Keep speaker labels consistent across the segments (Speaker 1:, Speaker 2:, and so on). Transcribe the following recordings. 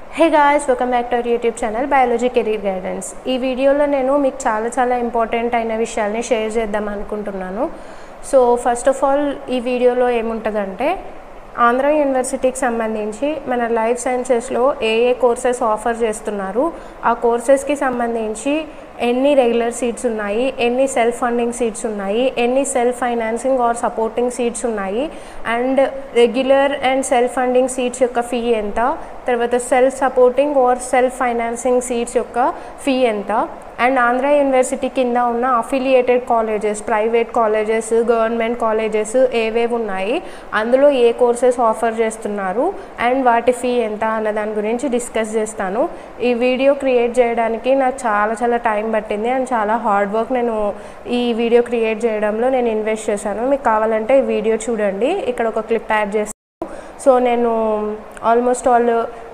Speaker 1: hey guys welcome back to our YouTube channel biology career guidance ఈ వీడియోలో నేను మీకు చాలా చాలా ఇంపార్టెంట్ అయిన విషయాల్ని షేర్ చేద్దాం అనుకుంటున్నాను సో ఫస్ట్ ఆఫ్ ఆల్ ఈ వీడియోలో ఏముంటుందంటే ఆంధ్ర యూనివర్సిటీకి సంబంధించి మన లైఫ్ సైన్సెస్లో ఏ ఏ కోర్సెస్ ఆఫర్ చేస్తున్నారు ఆ కోర్సెస్కి సంబంధించి ఎన్ని రెగ్యులర్ సీట్స్ ఉన్నాయి ఎన్ని సెల్ఫ్ ఫండింగ్ సీట్స్ ఉన్నాయి ఎన్ని self financing or supporting seats ఉన్నాయి and regular and self funding seats యొక్క ఫీ ఎంత తర్వాత self supporting or self financing seats యొక్క ఫీ ఎంత అండ్ ఆంధ్ర యూనివర్సిటీ కింద ఉన్న affiliated colleges private colleges government colleges ఏవేవి ఉన్నాయి అందులో ఏ కోర్సెస్ ఆఫర్ చేస్తున్నారు అండ్ వాటి ఫీ ఎంత అన్న దాని గురించి డిస్కస్ చేస్తాను ఈ వీడియో క్రియేట్ చేయడానికి నాకు చాలా చాలా టైం పట్టింది అండ్ చాలా హార్డ్ వర్క్ నేను ఈ వీడియో క్రియేట్ చేయడంలో నేను ఇన్వెస్ట్ చేశాను మీకు కావాలంటే ఈ వీడియో చూడండి ఇక్కడ ఒక క్లిప్ యాడ్ చేస్తాను సో నేను ఆల్మోస్ట్ ఆల్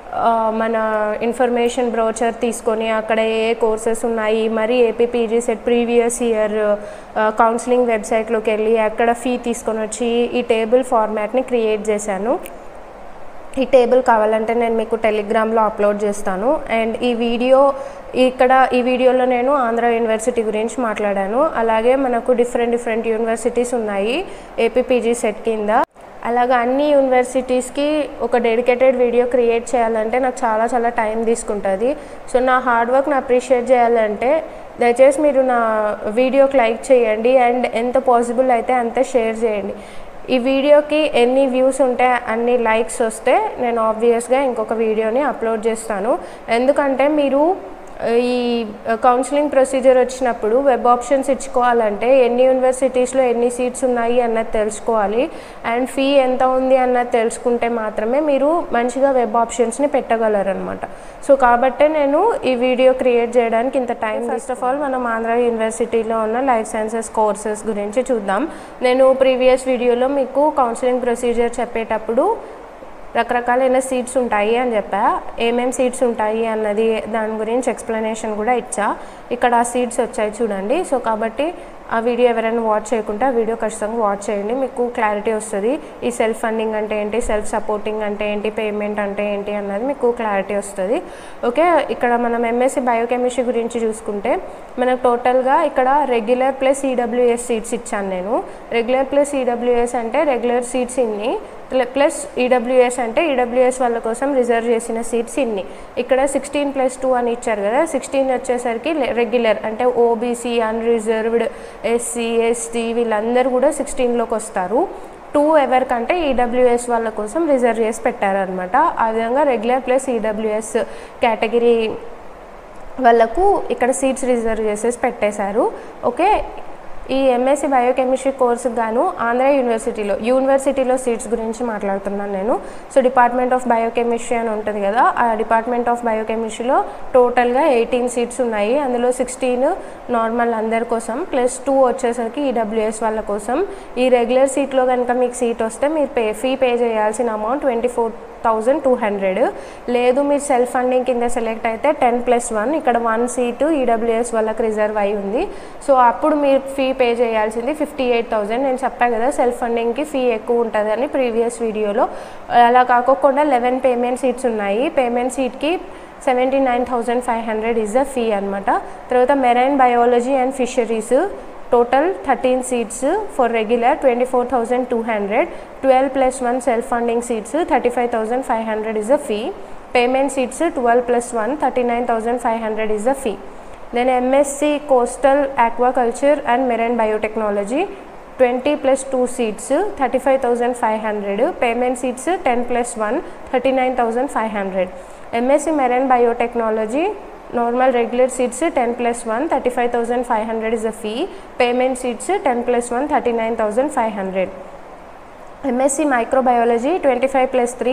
Speaker 1: మన ఇన్ఫర్మేషన్ బ్రోచర్ తీసుకొని అక్కడ ఏ కోర్సెస్ ఉన్నాయి మరి APPG CET previous year counselling వెబ్సైట్లోకి వెళ్ళి అక్కడ ఫీ తీసుకొని వచ్చి ఈ టేబుల్ ఫార్మాట్ని క్రియేట్ చేశాను ఈ టేబుల్ కావాలంటే నేను మీకు టెలిగ్రామ్లో అప్లోడ్ చేస్తాను అండ్ ఈ వీడియో ఇక్కడ ఈ వీడియోలో నేను ఆంధ్ర యూనివర్సిటీ గురించి మాట్లాడాను అలాగే మనకు డిఫరెంట్ డిఫరెంట్ యూనివర్సిటీస్ ఉన్నాయి ఏపీపీజీ సెట్ కింద అలాగే అన్ని యూనివర్సిటీస్కి ఒక డెడికేటెడ్ వీడియో క్రియేట్ చేయాలంటే నాకు చాలా చాలా టైం తీసుకుంటుంది సో నా హార్డ్ వర్క్ని అప్రిషియేట్ చేయాలంటే దయచేసి మీరు నా వీడియోకి లైక్ చేయండి అండ్ ఎంత పాసిబుల్ అయితే అంత షేర్ చేయండి ఈ వీడియోకి ఎన్ని వ్యూస్ ఉంటే అన్ని లైక్స్ వస్తే నేను ఆబ్వియస్గా ఇంకొక వీడియోని అప్లోడ్ చేస్తాను ఎందుకంటే మీరు ఈ కౌన్సిలింగ్ ప్రొసీజర్ వచ్చినప్పుడు వెబ్ ఆప్షన్స్ ఇచ్చుకోవాలంటే ఎన్ని యూనివర్సిటీస్లో ఎన్ని సీట్స్ ఉన్నాయి అన్నది తెలుసుకోవాలి అండ్ ఫీ ఎంత ఉంది అన్నది తెలుసుకుంటే మాత్రమే మీరు మంచిగా వెబ్ ఆప్షన్స్ని పెట్టగలరు అనమాట సో కాబట్టే నేను ఈ వీడియో క్రియేట్ చేయడానికి ఇంత టైం ఫస్ట్ ఆఫ్ ఆల్ మనం ఆంధ్ర యూనివర్సిటీలో ఉన్న లైఫ్ సైన్సెస్ కోర్సెస్ గురించి చూద్దాం నేను ప్రీవియస్ వీడియోలో మీకు కౌన్సిలింగ్ ప్రొసీజర్ చెప్పేటప్పుడు రకరకాలైన సీట్స్ ఉంటాయి అని చెప్పా ఏమేం సీట్స్ ఉంటాయి అన్నది దాని గురించి ఎక్స్ప్లెనేషన్ కూడా ఇచ్చా ఇక్కడ ఆ సీట్స్ వచ్చాయి చూడండి సో కాబట్టి ఆ వీడియో ఎవరైనా వాచ్ చేయకుంటే ఆ వీడియో ఖచ్చితంగా వాచ్ చేయండి మీకు క్లారిటీ వస్తుంది ఈ సెల్ఫ్ ఫండింగ్ అంటే ఏంటి సెల్ఫ్ సపోర్టింగ్ అంటే ఏంటి పేమెంట్ అంటే ఏంటి అన్నది మీకు క్లారిటీ వస్తుంది ఓకే ఇక్కడ మనం ఎంఎస్సి బయోకెమిస్ట్రీ గురించి చూసుకుంటే మనకు టోటల్గా ఇక్కడ రెగ్యులర్ ప్లస్ ఈడబ్ల్యూఎస్ సీట్స్ ఇచ్చాను నేను రెగ్యులర్ ప్లస్ ఈడబ్ల్యూఎస్ అంటే రెగ్యులర్ సీట్స్ ఇన్ని ప్లస్ ఈడబ్ల్యూఎస్ అంటే ఈడబ్ల్యూఎస్ వాళ్ళ కోసం రిజర్వ్ చేసిన సీట్స్ ఇన్ని ఇక్కడ సిక్స్టీన్ ప్లస్ టూ అని ఇచ్చారు కదా సిక్స్టీన్ వచ్చేసరికి రెగ్యులర్ అంటే ఓబీసీ అన్రిజర్వ్డ్ ఎస్సీ ఎస్టీ వీళ్ళందరూ కూడా సిక్స్టీన్లోకి వస్తారు టూ ఎవరికంటే ఈడబ్ల్యూఎస్ వాళ్ళ కోసం రిజర్వ్ చేసి పెట్టారనమాట ఆ విధంగా రెగ్యులర్ ప్లస్ ఈడబ్ల్యూఎస్ కేటగిరీ వాళ్ళకు ఇక్కడ సీట్స్ రిజర్వ్ చేసేసి పెట్టేశారు ఓకే ఈ ఎంఎస్సి బయోకెమిస్ట్రీ కోర్సుకు గాను ఆంధ్ర యూనివర్సిటీలో యూనివర్సిటీలో సీట్స్ గురించి మాట్లాడుతున్నాను నేను సో డిపార్ట్మెంట్ ఆఫ్ బయోకెమిస్ట్రీ అని ఉంటుంది కదా ఆ డిపార్ట్మెంట్ ఆఫ్ బయోకెమిస్ట్రీలో టోటల్గా ఎయిటీన్ సీట్స్ ఉన్నాయి అందులో సిక్స్టీన్ నార్మల్ అందరి కోసం ప్లస్ టూ వచ్చేసరికి ఈడబ్ల్యూఎస్ వాళ్ళ కోసం ఈ రెగ్యులర్ సీట్లో కనుక మీకు సీట్ వస్తే మీరు పే ఫీ పే చేయాల్సిన amount twenty four thousand two hundred లేదు మీరు సెల్ఫ్ ఫండింగ్ కింద సెలెక్ట్ అయితే టెన్ ప్లస్ వన్ ఇక్కడ వన్ సీటు ఈడబ్ల్యూఎస్ వాళ్ళకి రిజర్వ్ అయి ఉంది సో అప్పుడు మీరు ఫీ పే చేయాల్సింది ఫిఫ్టీ ఎయిట్ థౌజండ్ నేను చెప్పాను కదా సెల్ఫ్ ఫండింగ్కి ఫీ ఎక్కువ ఉంటుందని ప్రీవియస్ వీడియోలో అలా కాకోకుండా లెవెన్ పేమెంట్ సీట్స్ ఉన్నాయి పేమెంట్ సీట్కి seventy nine thousand five hundred is the fee అనమాట తర్వాత marine biology and fisheries total thirteen seats for regular twenty four thousand two hundred twelve plus one self funding seats thirty five thousand five hundred is the fee payment seats twelve plus one thirty nine thousand five hundred is the fee then MSc coastal aquaculture and marine biotechnology twenty plus two seats thirty five thousand five hundred payment seats ten plus one thirty nine thousand five hundred MSc marine biotechnology normal regular seats ten plus one thirty five thousand five hundred is a fee payment seats ten plus one thirty nine thousand five hundred MSc microbiology twenty five plus three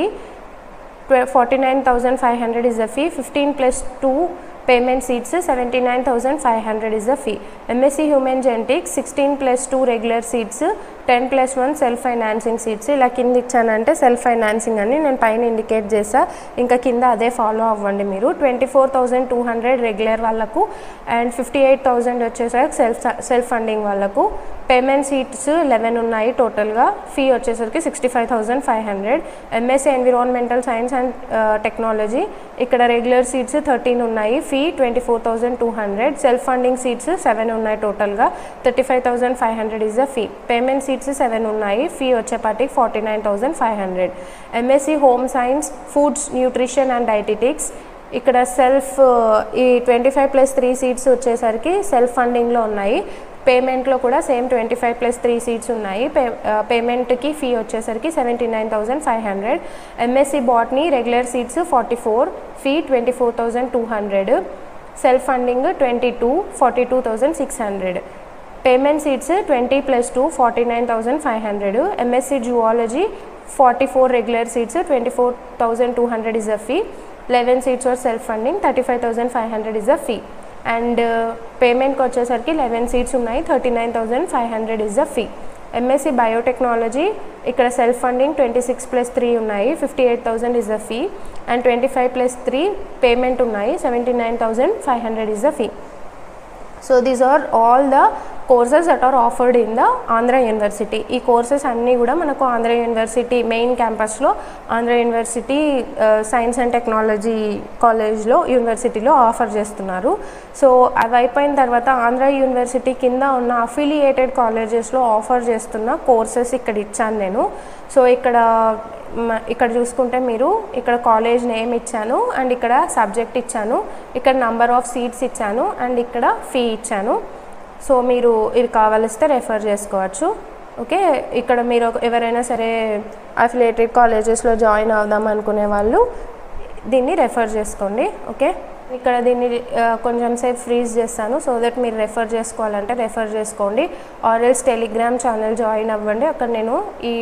Speaker 1: forty nine thousand five hundred is the fee fifteen plus two payment seats seventy nine thousand five hundred is the fee MSc human genetics sixteen plus two regular seats ten plus one self financing seats ఇలా కింద ఇచ్చానంటే self financing అని నేను పైన indicate చేసా ఇంకా కింద అదే follow అవ్వండి మీరు twenty four thousand two hundred regular వాళ్ళకు అండ్ ఫిఫ్టీ ఎయిట్ థౌజండ్ వచ్చేసరికి సెల్ఫ్ సెల్ఫ్ ఫండింగ్ వాళ్ళకు పేమెంట్ సీట్స్ లెవెన్ ఉన్నాయి టోటల్గా ఫీ వచ్చేసరికి sixty five thousand five hundred MSc environmental science and technology ఇక్కడ రెగ్యులర్ సీట్స్ థర్టీన్ ఉన్నాయి fee twenty four thousand two hundred self funding seats seven ఉన్నాయి టోటల్గా thirty five thousand five hundred is the fee payment seats seven ఉన్నాయి fee వచ్చేపాటికి forty nine thousand five hundred MSc home science foods nutrition and dietetics ఇక్కడ self ఈ twenty five plus three seats వచ్చేసరికి self ఫండింగ్లో ఉన్నాయి పేమెంట్లో కూడా same twenty five plus three seats ఉన్నాయి పే పేమెంట్కి ఫీ వచ్చేసరికి seventy nine thousand five hundred MSc botany regular seats forty four fee twenty four thousand two hundred self funding twenty two forty two thousand six hundred payment seats twenty plus two forty nine thousand five hundred MSc zoology forty four regular seats twenty four thousand two hundred is a fee eleven seats are self funding thirty five thousand five hundred is a fee and పేమెంట్కి వచ్చేసరికి eleven seats ఉన్నాయి thirty nine thousand five hundred is the fee MSc biotechnology ఇక్కడ self funding twenty six plus three ఉన్నాయి fifty eight thousand is the fee and twenty five plus three payment ఉన్నాయి seventy nine thousand five hundred is the fee so these are all the courses that are offered in the Andhra university ఈ courses అన్నీ కూడా మనకు Andhra university main క్యాంపస్లో Andhra university science and technology కాలేజ్లో యూనివర్సిటీలో offer చేస్తున్నారు so అవి అయిపోయిన తర్వాత ఆంధ్ర యూనివర్సిటీ కింద ఉన్న అఫిలియేటెడ్ కాలేజెస్లో ఆఫర్ చేస్తున్న కోర్సెస్ ఇక్కడ ఇచ్చాను నేను సో ఇక్కడ మ- ఇక్కడ చూసుకుంటే మీరు ఇక్కడ కాలేజ్ నేమ్ ఇచ్చాను అండ్ ఇక్కడ సబ్జెక్ట్ ఇచ్చాను ఇక్కడ నంబర్ ఆఫ్ సీట్స్ ఇచ్చాను అండ్ ఇక్కడ ఫీ ఇచ్చాను సో మీరు ఇవి కావలిస్తే రెఫర్ చేసుకోవచ్చు ఓకే ఇక్కడ మీరు ఒక- ఎవరైనా సరే అఫిలియేటెడ్ కాలేజెస్లో జాయిన్ అవుదాం అనుకునే వాళ్ళు దీన్ని రెఫర్ చేసుకోండి ఓకే ఇక్కడ దీన్ని ఆ, కొంచెం సేపు ఫ్రీజ్ చేస్తాను సో దట్ మీరు రెఫర్ చేసుకోవాలంటే రెఫర్ చేసుకోండి ఆర్ఎల్స్ టెలిగ్రామ్ ఛానల్ జాయిన్ అవ్వండి అక్కడ నేను ఈ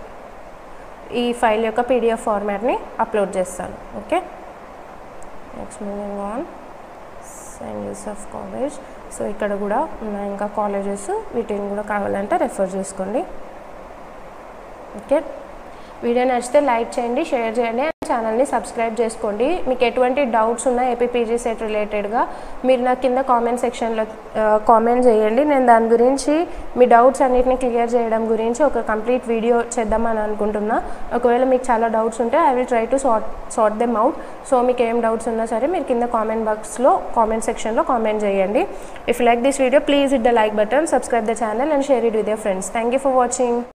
Speaker 1: ఈ ఫైల్ యొక్క పీడిఎఫ్ ఫార్మాట్ని అప్లోడ్ చేస్తాను okay next moving on saint Yusuf college so ఇక్కడ కూడా ఉన్నాయి ఇంకా కాలేజెస్ వీటిని కూడా కావాలంటే రెఫర్ చేసుకోండి ఓకే వీడియో నచ్చితే లైక్ చేయండి షేర్ చేయండి అండ్ ఛానల్ని సబ్స్క్రైబ్ చేసుకోండి మీకు ఎటువంటి డౌట్స్ ఉన్నా ఏపీపీజీ సెట్ రిలేటెడ్గా మీరు నాకు కింద కామెంట్ సెక్షన్లో కామెంట్ చేయండి నేను దాని గురించి మీ డౌట్స్ అన్నిటిని క్లియర్ చేయడం గురించి ఒక కంప్లీట్ వీడియో చేద్దామని అనుకుంటున్నా ఒకవేళ మీకు చాలా డౌట్స్ ఉంటే I will try to sort sort them out so మీకు ఏం డౌట్స్ ఉన్నా సరే మీరు కింద కామెంట్ బాక్స్లో కామెంట్ సెక్షన్లో కామెంట్ చేయండి if like this video please hit the like button subscribe the channel and share it with your friends thank you for watching